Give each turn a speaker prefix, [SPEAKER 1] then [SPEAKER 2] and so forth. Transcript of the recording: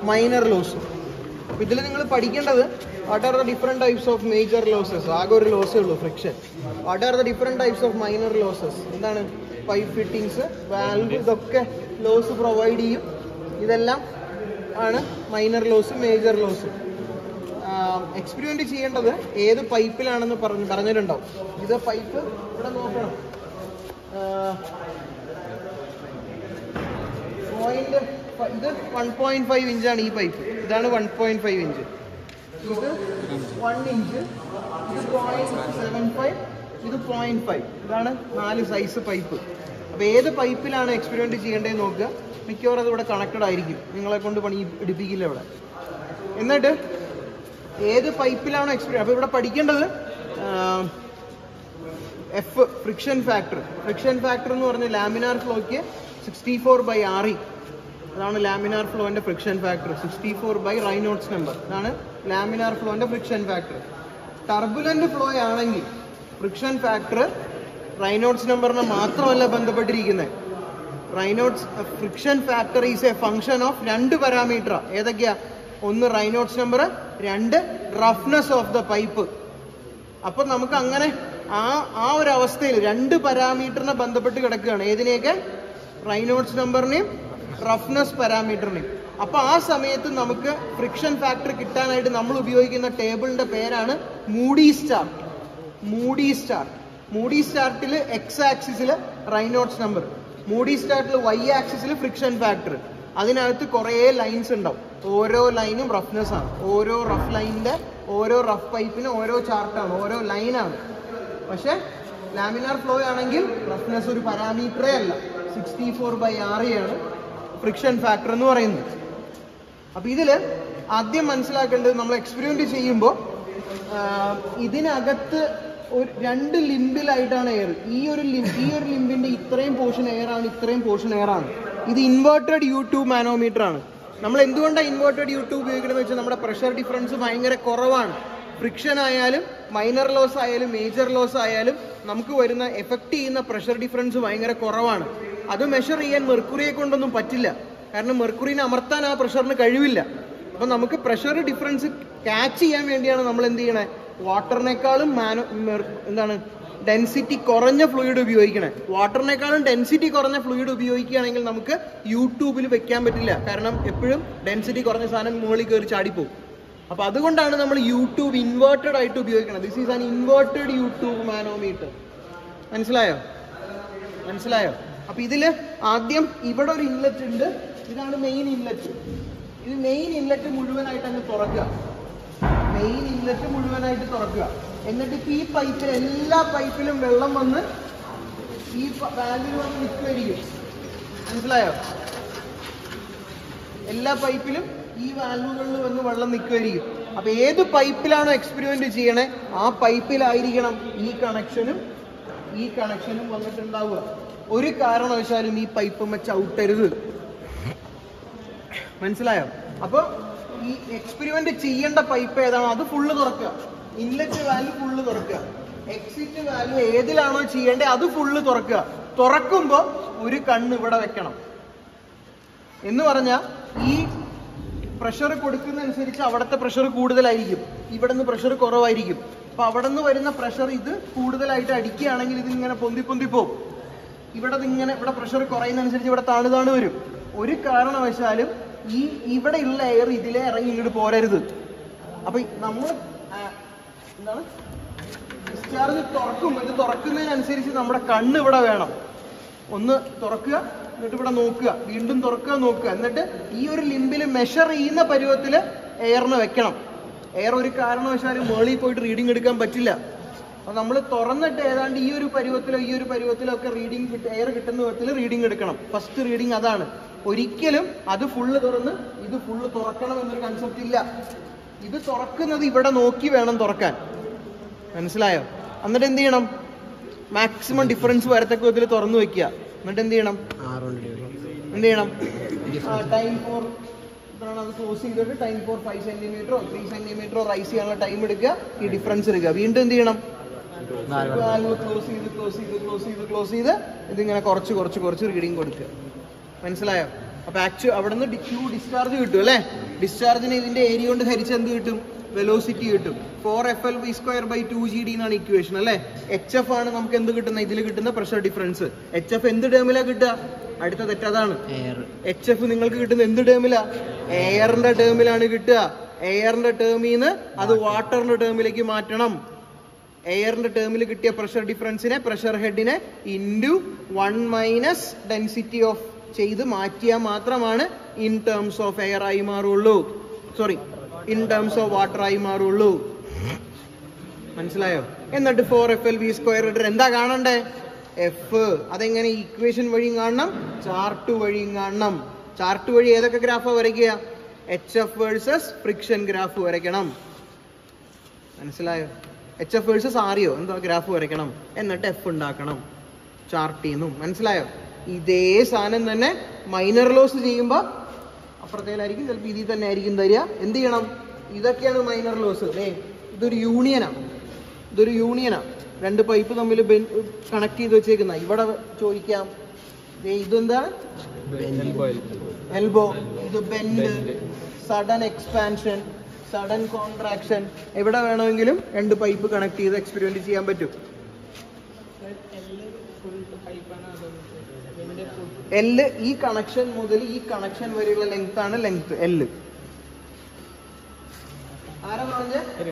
[SPEAKER 1] minor loss അപ്പൊ ഇതിൽ നിങ്ങൾ പഠിക്കേണ്ടത് what are the different types of major losses ആകെ ഒരു ലോസേ ഉള്ളൂ friction what are the different types of minor losses എന്താണ് പൈപ്പ് ഫിറ്റിങ്സ് വാൽവ് ഇതൊക്കെ ലോസ് പ്രൊവൈഡ് ചെയ്യും ഇതെല്ലാം ആണ് minor loss major loss experiment ചെയ്യേണ്ടത് ഏത് പൈപ്പിലാണെന്ന് പറഞ്ഞു പറഞ്ഞിട്ടുണ്ടാവും ഇത് പൈപ്പ് ഇവിടെ നോക്കണം പോയിന്റ് ഇത് വൺ പോയിന്റ് ഫൈവ് ഇഞ്ചാണ് ഈ പൈപ്പ് ഇതാണ് വൺ പോയിന്റ് ഫൈവ് ഇഞ്ച് ഇത് വൺ ഇഞ്ച് ഇത് പോയിന്റ് സെവൻ ഫൈവ് ഇത് പോയിന്റ് ഫൈവ് ഇതാണ് നാല് സൈസ് പൈപ്പ് അപ്പോൾ ഏത് പൈപ്പിലാണ് എക്സ്പെരിമെന്റ് ചെയ്യേണ്ടതെന്ന് നോക്കുക മിക്കവാറും അത് ഇവിടെ കണക്റ്റഡ് ആയിരിക്കും നിങ്ങളെ കൊണ്ട് പണി ഇടിപ്പിക്കില്ല ഇവിടെ എന്നിട്ട് ഏത് പൈപ്പിലാണോ എക്സ്പീരിയൻസ് അപ്പോൾ ഇവിടെ പഠിക്കേണ്ടത് F friction factor friction factor എന്ന് പറഞ്ഞ ലാമിനാർ ഫ്ലോയ്ക്ക് sixty four by R E അതാണ് ലാമിനാർ ഫ്ലോന്റെ friction factor sixty four by Reynolds number ഇതാണ് ലാമിനാർ ഫ്ലോന്റെ ഫ്രിക്ഷൻ ഫാക്ടർ ടർബുലന്റ് ഫ്ലോ ആണെങ്കിൽ ഫ്രിക്ഷൻ ഫാക്ടർ റൈനോട്ട്സ് നമ്പറിനെ മാത്രമല്ല ബന്ധപ്പെട്ടിരിക്കുന്നത് Reynolds friction factor is a function of രണ്ട് പാരാമീറ്റർ ഏതൊക്കെയാ ഒന്ന് റൈനോട്ട്സ് നമ്പർ രണ്ട് റഫ്നെസ് ഓഫ് ദ പൈപ്പ് അപ്പൊ നമുക്ക് അങ്ങനെ ആ ആ ഒരു അവസ്ഥയിൽ രണ്ട് പാരാമീറ്ററിനെ ബന്ധപ്പെട്ട് കിടക്കുകയാണ് ഏതിനെയൊക്കെ റൈനോട്ട്സ് നമ്പറിനെയും റഫ്നെസ് പാരാമീറ്ററിനെയും അപ്പൊ ആ സമയത്ത് നമുക്ക് ഫ്രിക്ഷൻ ഫാക്ടർ കിട്ടാനായിട്ട് നമ്മൾ ഉപയോഗിക്കുന്ന ടേബിളിന്റെ പേരാണ് Moody chart Moody chart Moody സ്റ്റാർട്ടിൽ എക്സ് ആക്സിസിൽ റൈനോട്ട്സ് നമ്പർ മൂഡി സ്റ്റാർട്ടിൽ വൈ ആക്സിസിൽ ഫ്രിക്ഷൻ ഫാക്ടർ അതിനകത്ത് കുറേ ലൈൻസ് ഉണ്ടാവും ഓരോ ലൈനും റഫ്നെസ് ആണ് ഓരോ റഫ് ലൈനിന്റെ ഓരോ റഫ് പൈപ്പിന് ഓരോ ചാർട്ടാണ് ഓരോ ലൈനാണ് പക്ഷെ ലാമിനാർ ഫ്ലോ ആണെങ്കിൽ റഫ്നെസ് ഒരു പാരാമീറ്ററേ അല്ല സിക്സ്റ്റി ഫോർ ബൈ ആർ ആണ് ഫ്രിക്ഷൻ ഫാക്ടർ എന്ന് പറയുന്നത് അപ്പൊ ഇതില് ആദ്യം മനസ്സിലാക്കേണ്ടത് നമ്മൾ എക്സ്പെരിമെന്റ് ചെയ്യുമ്പോൾ ഇതിനകത്ത് ഒരു രണ്ട് ലിംബിലായിട്ടാണ് എയർ ഈ ഒരു ലിം- ഈ ഒരു ലിംബിന്റെ ഇത്രയും പോർഷൻ എയർ ആണ് ഇത്രയും പോർഷൻ എയർ ആണ് ഇത് ഇൻവേർട്ടഡ് യു ടു മാനോമീറ്റർ ആണ് നമ്മൾ എന്തുകൊണ്ടാണ് ഇൻവേർട്ടഡ് യു ടു ഉപയോഗിക്കുന്നത് വെച്ചാൽ നമ്മുടെ പ്രഷർ ഡിഫറൻസ് ഭയങ്കര കുറവാണ് ഫ്രിക്ഷൻ ആയാലും മൈനർ ലോസ് ആയാലും മേജർ ലോസ് ആയാലും നമുക്ക് വരുന്ന എഫക്ട് ചെയ്യുന്ന പ്രഷർ ഡിഫറൻസ് ഭയങ്കര കുറവാണ് അത് മെഷർ ചെയ്യാൻ മെർക്കുറിയെ കൊണ്ടൊന്നും പറ്റില്ല കാരണം മെർക്കുറിനെ അമർത്താൻ ആ പ്രഷറിന് കഴിവില്ല അപ്പൊ നമുക്ക് പ്രഷർ ഡിഫറൻസ് ക്യാച്ച് ചെയ്യാൻ വേണ്ടിയാണ് നമ്മൾ എന്ത് ചെയ്യണേ വാട്ടറിനേക്കാളും മാനോ മെർ- എന്താണ് ഡെൻസിറ്റി കുറഞ്ഞ ഫ്ലൂയിഡ് ഉപയോഗിക്കണേ വാട്ടറിനേക്കാളും ഡെൻസിറ്റി കുറഞ്ഞ ഫ്ലൂയിഡ് ഉപയോഗിക്കുകയാണെങ്കിൽ നമുക്ക് യൂട്യൂബിൽ വെക്കാൻ പറ്റില്ല കാരണം എപ്പോഴും ഡെൻസിറ്റി കുറഞ്ഞ സാധനം മുകളിൽ കയറി ചാടിപ്പോകും അപ്പൊ അതുകൊണ്ടാണ് നമ്മൾ യൂട്യൂബ് ഇൻവേർട്ടഡ് ആയിട്ട് ഉപയോഗിക്കുന്നത് this is an inverted U tube manometer മനസ്സിലായോ മനസ്സിലായോ അപ്പൊ ഇതില് ആദ്യം ഇവിടെ ഒരു ഇൻലെറ്റ് ഉണ്ട് ഇതാണ് മെയിൻ ഇൻലെറ്റ് ഇത് മെയിൻ ഇൻലെറ്റ് മുഴുവനായിട്ട് അങ്ങ് തുറക്കുക മെയിൻ ഇൻലെറ്റ് മുഴുവനായിട്ട് തുറക്കുക എന്നിട്ട് ഇപ്പൊ ഈ പൈപ്പിൽ എല്ലാ പൈപ്പിലും വെള്ളം വന്ന് ഈ വാൽവിൽ വന്ന് നിൽക്കുമായിരിക്കും മനസ്സിലായോ എല്ലാ പൈപ്പിലും ഈ വാൽവുകളിൽ വന്ന് വെള്ളം നിൽക്കുമായിരിക്കും അപ്പൊ ഏത് പൈപ്പിലാണോ എക്സ്പെരിമെന്റ് ചെയ്യണേ ആ പൈപ്പിലായിരിക്കണം ഈ കണക്ഷനും ഈ കണക്ഷനും വന്നിട്ടുണ്ടാവുക ഒരു കാരണവശാലും ഈ പൈപ്പ് ചവിട്ടരുത് മനസ്സിലായോ അപ്പൊ ഈ എക്സ്പെരിമെന്റ് ചെയ്യേണ്ട പൈപ്പ് ഏതാണോ അത് ഫുള്ള് തുറക്കുക ഇൻലെറ്റ് വാൽവ് ഫുള്ള് തുറക്കുക എക്സിറ്റ് വാൽവ് ഏതിലാണോ ചെയ്യേണ്ടത് അത് ഫുള്ള് തുറക്കുക തുറക്കുമ്പോ ഒരു കണ്ണ് ഇവിടെ വെക്കണം എന്ന് പറഞ്ഞാൽ ഈ പ്രഷർ കൊടുക്കുന്നതനുസരിച്ച് അവിടുത്തെ പ്രഷർ കൂടുതലായിരിക്കും ഇവിടെ നിന്ന് പ്രഷർ കുറവായിരിക്കും അപ്പൊ അവിടെ നിന്ന് വരുന്ന പ്രഷർ ഇത് കൂടുതലായിട്ട് അടിക്കുകയാണെങ്കിൽ ഇത് ഇങ്ങനെ പൊന്തി പൊന്തി പോകും ഇവിടെ ഇങ്ങനെ ഇവിടെ പ്രഷർ കുറയുന്നതനുസരിച്ച് ഇവിടെ താണു താണു വരും ഒരു കാരണവശാലും ഈ ഇവിടെ ഉള്ള എയർ ഇതിലെ ഇറങ്ങി ഇങ്ങോട്ട് പോരരുത് അപ്പൊ നമ്മൾ എന്താണ് ഡിസ്ചാർജ് തുറക്കും ഇത് തുറക്കുന്നതിനനുസരിച്ച് നമ്മുടെ കണ്ണ് ഇവിടെ വേണം ഒന്ന് തുറക്കുക എന്നിട്ട് ഇവിടെ നോക്കുക വീണ്ടും തുറക്കുക നോക്കുക എന്നിട്ട് ഈ ഒരു ലിംബിൽ മെഷർ ചെയ്യുന്ന പരുവത്തില് എയറിന് വെക്കണം എയർ ഒരു കാരണവശാലും മേളിൽ പോയിട്ട് റീഡിംഗ് എടുക്കാൻ പറ്റില്ല അപ്പൊ നമ്മൾ തുറന്നിട്ട് ഏതാണ്ട് ഈ ഒരു പരുവത്തിലോ ഈ ഒരു പരുവത്തിലോ ഒക്കെ റീഡിംഗ് എയർ കിട്ടുന്ന വിധത്തിൽ റീഡിംഗ് എടുക്കണം ഫസ്റ്റ് റീഡിംഗ് അതാണ് ഒരിക്കലും അത് ഫുള്ള് തുറന്ന് ഇത് ഫുള്ള് തുറക്കണം എന്നൊരു കൺസെപ്റ്റ് ഇല്ല ഇത് തുറക്കുന്നത് ഇവിടെ നോക്കി വേണം തുറക്കാൻ മനസ്സിലായോ എന്നിട്ട് എന്ത് ചെയ്യണം മാക്സിമം ഡിഫറൻസ് വരത്തക്ക വിധത്തിൽ തുറന്നു വെക്കുക എന്നിട്ട് എന്ത് ചെയ്യണം എന്ത് ചെയ്യണം ടൈം ഫോർ ഇതാണ് അത് ക്ലോസ് ചെയ്തിട്ട് ടൈം ഫോർ ഫൈവ് സെന്റിമീറ്ററോ ത്രീ സെന്റിമീറ്ററോ റൈസ് ചെയ്യാനുള്ള ടൈം എടുക്കുക ഈ ഡിഫറൻസ് എടുക്കുക വീണ്ടും എന്ത് ചെയ്യണം വാൽവ് ക്ലോസ് ചെയ്ത് ക്ലോസ് ചെയ്ത് ക്ലോസ് ചെയ്ത് ക്ലോസ് ചെയ്ത് ഇതിങ്ങനെ കുറച്ച് കുറച്ച് കുറച്ച് റീഡിങ് കൊടുക്കുക മനസ്സിലായോ അപ്പൊ ആക്ച്വൽ അവിടെ നിന്ന് ക്യൂ ഡിസ്ചാർജ് കിട്ടും അല്ലേ ഡിസ്ചാർജിന് ഇതിന്റെ ഏരിയ കൊണ്ട് ഹരിച്ച് എന്ത് കിട്ടും വെലോസിറ്റി കിട്ടും four F L V square by two G D എന്നാണ് ഇക്വേഷൻ അല്ലേ എച്ച് എഫ് ആണ് നമുക്ക് എന്ത് കിട്ടുന്ന ഇതിൽ കിട്ടുന്ന പ്രഷർ ഡിഫറൻസ് എച്ച് എഫ് എന്ത് ടേമിലാ കിട്ടുക അടുത്ത തെറ്റതാണ് എച്ച് എഫ് നിങ്ങൾക്ക് കിട്ടുന്ന എന്ത് ടേമിലാ എയറിന്റെ ടേമിലാണ് കിട്ടുക എയറിന്റെ ടേമിൽ നിന്ന് അത് വാട്ടറിന്റെ ടേമിലേക്ക് മാറ്റണം എയറിന്റെ ടേമിൽ കിട്ടിയ പ്രഷർ ഡിഫറൻസിനെ പ്രഷർ ഹെഡിനെ into one minus density of ചെയ്ത് മാറ്റിയാൽ മാത്രമാണ് ഇൻ ടേംസ് ഓഫ് എയർ ആയി മാറുള്ളൂ sorry in terms of water ആയി മാറുള്ളൂ മനസ്സിലായോ എന്നിട്ട് four F L V square ഇട്ടർ എന്താ കാണണ്ടേ എഫ് അതെങ്ങനെ ഇക്വേഷൻ വഴിയും കാണണം ചാർട്ട് വഴിയും കാണണം ചാർട്ട് വഴി ഏതൊക്കെ ഗ്രാഫാ വരയ്ക്കുക H F versus friction graph വരയ്ക്കണം മനസ്സിലായോ എച്ച് എഫ് വേഴ്സസ് ആറിയോ എന്തോ ഗ്രാഫ് വരയ്ക്കണം എന്നിട്ട് എഫ് ഉണ്ടാക്കണം ചാർട്ട് നിന്നും മനസ്സിലായോ ഇതേ സാധനം തന്നെ മൈനർ ലോസ് ചെയ്യുമ്പോൾ അപ്പുറത്തേലായിരിക്കും ചിലപ്പോൾ ഇതിൽ തന്നെ ആയിരിക്കും തരിക എന്ത് ചെയ്യണം ഇതൊക്കെയാണ് മൈനർ ലോസ് ഏ ഇതൊരു യൂണിയനാണ് ഇതൊരു യൂണിയനാണ് രണ്ട് പൈപ്പ് തമ്മിൽ കണക്ട് ചെയ്ത് വെച്ചേക്കുന്ന ഇവിടെ ചോദിക്കാം ദേ ഇതെന്താണ് എൽബോ ഇത് bend sudden expansion sudden contraction എവിടെ വേണമെങ്കിലും രണ്ട് പൈപ്പ് കണക്ട് ചെയ്ത് എക്സ്പെരിമെന്റ് ചെയ്യാൻ പറ്റും എല്ല് ഈ കണക്ഷൻ മുതൽ ഈ കണക്ഷൻ വരെയുള്ള ലെങ്ത് ആണ് ലെങ്ത് എല്ല് ആരാ പറഞ്ഞ